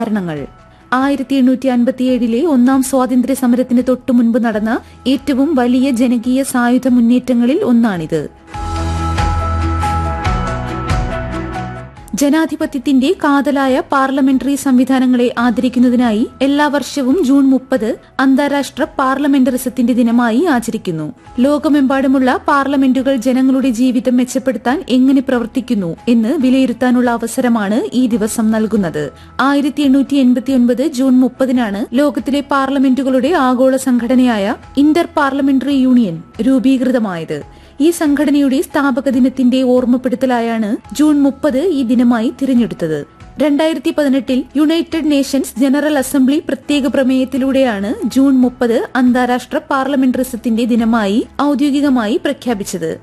കാരണങ്ങൾ ആയിരത്തി എണ്ണൂറ്റി അൻപത്തിയേഴിലെ ഒന്നാം സ്വാതന്ത്ര്യ സമരത്തിന് തൊട്ടു മുൻപ് നടന്ന ഏറ്റവും വലിയ ജനകീയ സായുധ മുന്നേറ്റങ്ങളിൽ ഒന്നാണിത് ജനാധിപത്യത്തിന്റെ കാതലായ പാർലമെന്ററി സംവിധാനങ്ങളെ ആദരിക്കുന്നതിനായി എല്ലാ വർഷവും ജൂൺ മുപ്പത് അന്താരാഷ്ട്ര പാർലമെന്ററിസത്തിന്റെ ദിനമായി ആചരിക്കുന്നു ലോകമെമ്പാടുമുള്ള പാർലമെന്റുകൾ ജനങ്ങളുടെ ജീവിതം മെച്ചപ്പെടുത്താൻ എങ്ങനെ പ്രവർത്തിക്കുന്നു എന്ന് വിലയിരുത്താനുള്ള അവസരമാണ് ഈ ദിവസം നൽകുന്നത് ആയിരത്തി എണ്ണൂറ്റി എൺപത്തിയൊൻപത് ജൂൺ മുപ്പതിനാണ് ലോകത്തിലെ പാർലമെന്റുകളുടെ ആഗോള സംഘടനയായ ഇന്റർ പാർലമെന്ററി യൂണിയൻ രൂപീകൃതമായത് ഈ സംഘടനയുടെ സ്ഥാപക ദിനത്തിന്റെ ഓർമ്മപ്പെടുത്തലായാണ് ജൂൺ മുപ്പത് ഈ ദിനമായി തിരഞ്ഞെടുത്തത് രണ്ടായിരത്തി പതിനെട്ടിൽ യുണൈറ്റഡ് നേഷൻസ് ജനറൽ അസംബ്ലി പ്രത്യേക പ്രമേയത്തിലൂടെയാണ് ജൂൺ മുപ്പത് അന്താരാഷ്ട്ര പാർലമെന്ററിസത്തിന്റെ ദിനമായി ഔദ്യോഗികമായി പ്രഖ്യാപിച്ചത്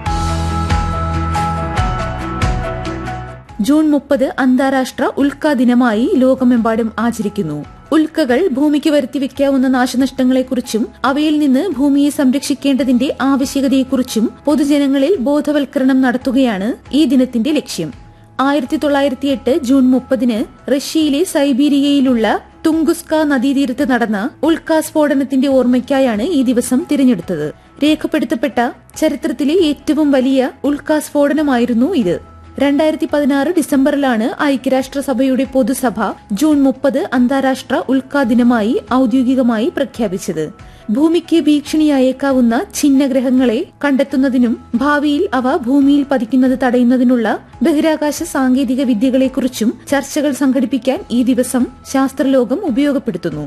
ജൂൺ മുപ്പത് അന്താരാഷ്ട്ര ഉൽക്ക ദിനമായി ലോകമെമ്പാടും ആചരിക്കുന്നു ഉൽക്കകൾ ഭൂമിക്ക് വരുത്തിവെക്കാവുന്ന നാശനഷ്ടങ്ങളെക്കുറിച്ചും അവയിൽ നിന്ന് ഭൂമിയെ സംരക്ഷിക്കേണ്ടതിന്റെ ആവശ്യകതയെക്കുറിച്ചും പൊതുജനങ്ങളിൽ ബോധവൽക്കരണം നടത്തുകയാണ് ഈ ദിനത്തിന്റെ ലക്ഷ്യം ആയിരത്തി തൊള്ളായിരത്തി എട്ട് ജൂൺ മുപ്പതിന് റഷ്യയിലെ സൈബീരിയയിലുള്ള തുങ്കുസ്ക നദീതീരത്ത് നടന്ന ഉൽക്ക സ്ഫോടനത്തിന്റെ ഓർമ്മയ്ക്കായാണ് ഈ ദിവസം തിരഞ്ഞെടുത്തത് രേഖപ്പെടുത്തപ്പെട്ട ചരിത്രത്തിലെ ഏറ്റവും വലിയ ഉൽക്ക സ്ഫോടനമായിരുന്നു ഇത് രണ്ടായിരത്തി പതിനാറ് ഡിസംബറിലാണ് ഐക്യരാഷ്ട്രസഭയുടെ പൊതുസഭ ജൂൺ മുപ്പത് അന്താരാഷ്ട്ര ഉൽക്ക ദിനമായി ഔദ്യോഗികമായി പ്രഖ്യാപിച്ചത് ഭൂമിക്ക് ഭീഷണിയായേക്കാവുന്ന ഛിന്നഗ്രഹങ്ങളെ കണ്ടെത്തുന്നതിനും ഭാവിയിൽ അവ ഭൂമിയിൽ പതിക്കുന്നത് തടയുന്നതിനുള്ള ബഹിരാകാശ സാങ്കേതിക വിദ്യകളെക്കുറിച്ചും ചർച്ചകൾ സംഘടിപ്പിക്കാൻ ഈ ദിവസം ശാസ്ത്രലോകം ഉപയോഗപ്പെടുത്തുന്നു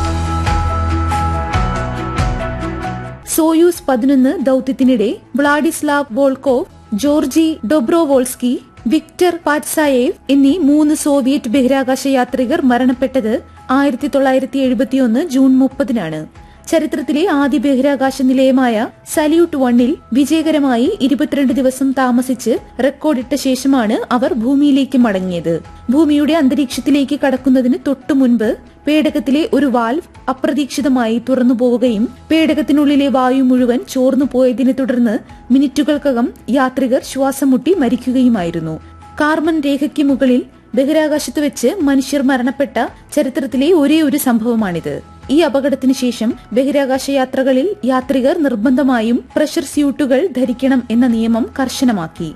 സോയൂസ് പതിനൊന്ന് ദൌത്യത്തിനിടെ Vladislav Volkov Georgy Dobrovolsky Viktor Patsayev എന്നീ മൂന്ന് സോവിയറ്റ് ബഹിരാകാശ യാത്രികർ മരണപ്പെട്ടത് ആയിരത്തി തൊള്ളായിരത്തി എഴുപത്തിയൊന്ന് ജൂൺ മുപ്പതിനാണ് ചരിത്രത്തിലെ ആദ്യ ബഹിരാകാശ നിലയമായ സല്യൂട്ട് വണ്ണിൽ വിജയകരമായി ഇരുപത്തിരണ്ട് ദിവസം താമസിച്ച് റെക്കോർഡിട്ട ശേഷമാണ് അവർ ഭൂമിയിലേക്ക് മടങ്ങിയത് ഭൂമിയുടെ അന്തരീക്ഷത്തിലേക്ക് കടക്കുന്നതിന് തൊട്ടു മുൻപ് പേടകത്തിലെ ഒരു വാൽവ് അപ്രതീക്ഷിതമായി തുറന്നു പോവുകയും പേടകത്തിനുള്ളിലെ വായു മുഴുവൻ ചോർന്നു പോയതിനെ തുടർന്ന് മിനിറ്റുകൾക്കകം യാത്രികർ ശ്വാസം മുട്ടി മരിക്കുകയുമായിരുന്നു കാർബൺ രേഖയ്ക്ക് മുകളിൽ ബഹിരാകാശത്ത് വെച്ച് മനുഷ്യർ മരണപ്പെട്ട ചരിത്രത്തിലെ ഒരേ ഒരു സംഭവമാണിത് ഈ അപകടത്തിന് ശേഷം ബഹിരാകാശ യാത്രകളിൽ യാത്രികർ നിർബന്ധമായും പ്രഷർ സ്യൂട്ടുകൾ ധരിക്കണം എന്ന നിയമം കർശനമാക്കി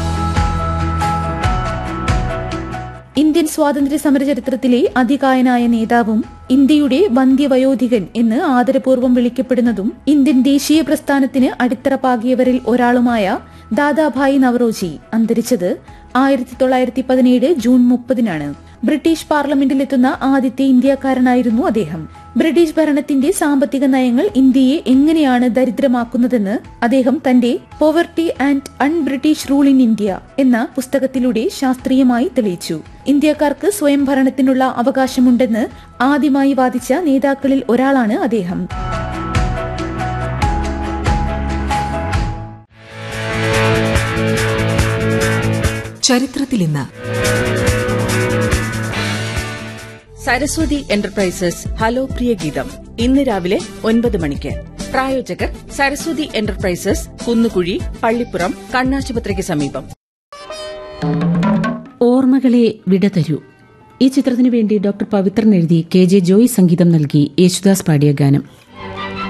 ഇന്ത്യൻ സ്വാതന്ത്ര്യ സമര ചരിത്രത്തിലെ അതികായനായ നേതാവും ഇന്ത്യയുടെ വന്ധ്യവയോധികൻ എന്ന് ആദരപൂർവ്വം വിളിക്കപ്പെടുന്നതും ഇന്ത്യൻ ദേശീയ പ്രസ്ഥാനത്തിന് അടിത്തറ പാകിയവരിൽ ഒരാളുമായ ദാദാഭായ് നവറോജി അന്തരിച്ചത് ആയിരത്തി തൊള്ളായിരത്തി പതിനേഴ് ജൂൺ മുപ്പതിനാണ് ബ്രിട്ടീഷ് പാർലമെന്റിലെത്തുന്ന ആദ്യത്തെ ഇന്ത്യക്കാരനായിരുന്നു അദ്ദേഹം ബ്രിട്ടീഷ് ഭരണത്തിന്റെ സാമ്പത്തിക നയങ്ങൾ ഇന്ത്യയെ എങ്ങനെയാണ് ദരിദ്രമാക്കുന്നതെന്ന് അദ്ദേഹം തന്റെ poverty and unBritish rule in India എന്ന പുസ്തകത്തിലൂടെ ശാസ്ത്രീയമായി തെളിയിച്ചു ഇന്ത്യക്കാർക്ക് സ്വയം ഭരണത്തിനുള്ള അവകാശമുണ്ടെന്ന് ആദ്യമായി വാദിച്ച നേതാക്കളിൽ ഒരാളാണ് അദ്ദേഹം ചരിത്രത്തിൽ ഇന്ന് സരസ്വതി എന്റർപ്രൈസസ് ഹലോ പ്രിയ ഗീതം ഇന്ന് രാവിലെ ഒൻപത് മണിക്ക് പ്രായോജകർ സരസ്വതി എന്റർപ്രൈസസ് കുന്നുകുഴി പള്ളിപ്പുറം കണ്ണാശുപത്രിക്ക് സമീപം ഓർമ്മകളെ വിട തരൂ ഈ ചിത്രത്തിനു വേണ്ടി ഡോക്ടർ പവിത്രൻ എഴുതി കെ ജെ ജോയ് സംഗീതം നൽകി യേശുദാസ് പാടിയ ഗാനം